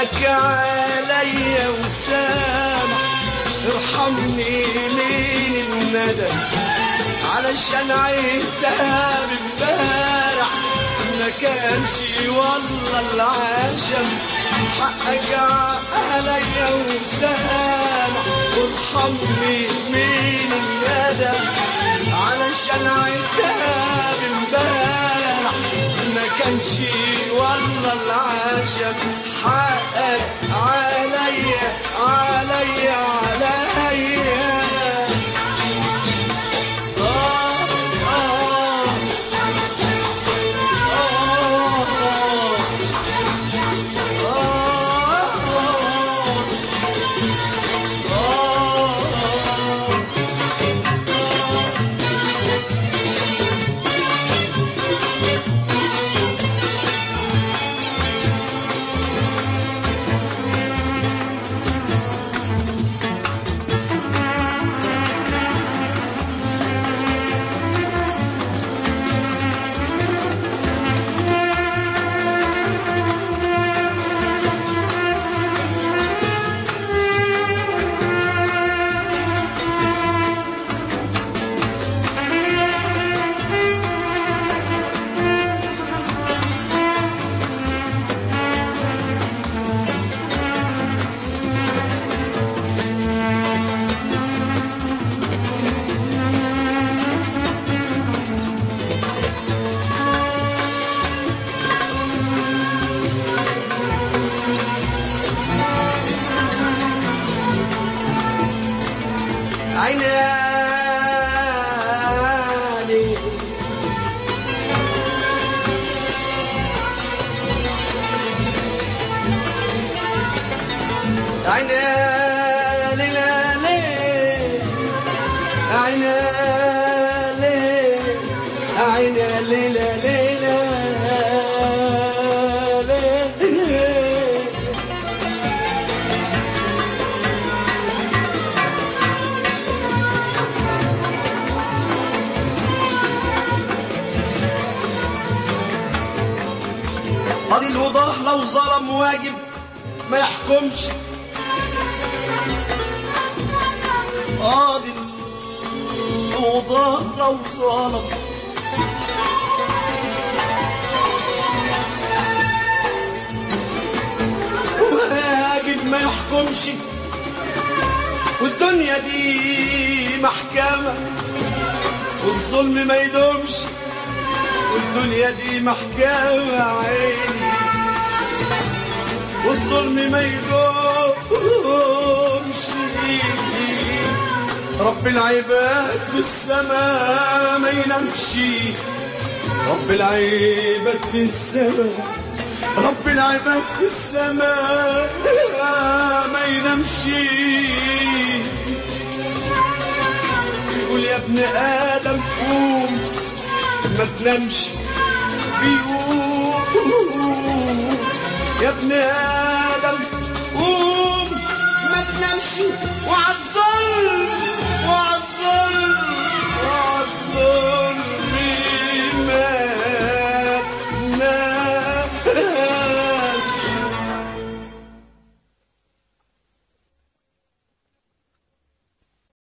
حقك عليا وسامح ارحمني من الندم علشان عيتها بامبارح ما كانش والله العشم حقك عليا وسامح وارحمني من الندم علشان عيتها بامبارح ما كانش والله العشم حقك عليا عليا عليا آه آه عيني عيني ليلى ليل عيني ليل عيني ليلى ليلى ليل قاضي الوضاح لو ظلم واجب ما يحكمش قاضي الوضاح لو ظلم واجب ما يحكمش والدنيا دي محكمة والظلم ما يدومش والدنيا دي محكمة عيني والظلم ما يدومش رب العباد في السماء ما ينامش رب العباد في السماء رب العباد في السماء ما ينامش يقول يا ابن آدم قوم ما تنامش بيقوم يا ابن آدم قوم ما تنامش